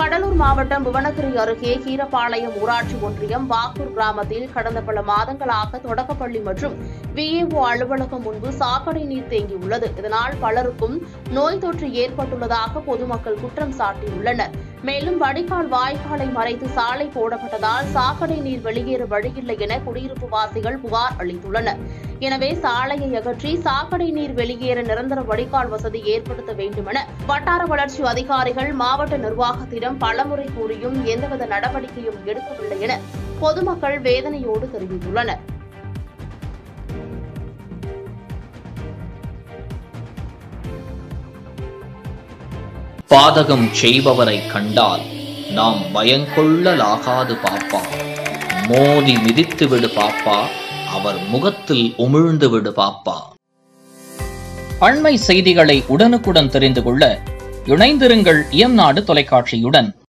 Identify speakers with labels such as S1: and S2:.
S1: கடலூர் மாவட்டம் புவனகிரி அருகே கீரப்பாளையம் ஊராட்சி ஒன்றியம் வாக்கூர் கிராமத்தில் கடந்த பல மாதங்களாக தொடக்கப்பள்ளி மற்றும் விஏஓ அலுவலகம் முன்பு சாக்கடை நீர் தேங்கியுள்ளது இதனால் பலருக்கும் நோய் தொற்று ஏற்பட்டுள்ளதாக பொதுமக்கள் குற்றம் சாட்டியுள்ளனர் மேலும் வடிகால் வாய்க்காலை மறைத்து சாலை போடப்பட்டதால் சாக்கடை நீர் வெளியேற வழியில்லை என குடியிருப்பு வாசிகள் புகார் அளித்துள்ளனர் எனவே சாலையை அகற்றி சாக்கடை நீர் வெளியேற நிரந்தர வடிகால் வசதி ஏற்படுத்த வேண்டுமென வட்டார வளர்ச்சி அதிகாரிகள் மாவட்ட நிர்வாகத்திடம் பலமுறை கூறியும் எந்தவித நடவடிக்கையும் எடுக்கவில்லை என பொதுமக்கள் வேதனையோடு தெரிவித்துள்ளனர்
S2: பாதகம் செய்பவரை கண்டால் நாம் பயங்கொள்ளலாகாது பாப்பா மோதி மிதித்து விடு பாப்பா அவர் முகத்தில் உமிழ்ந்து விடு பாப்பா அண்மை செய்திகளை உடனுக்குடன் தெரிந்து கொள்ள இணைந்திருங்கள் இயம்நாடு தொலைக்காட்சியுடன்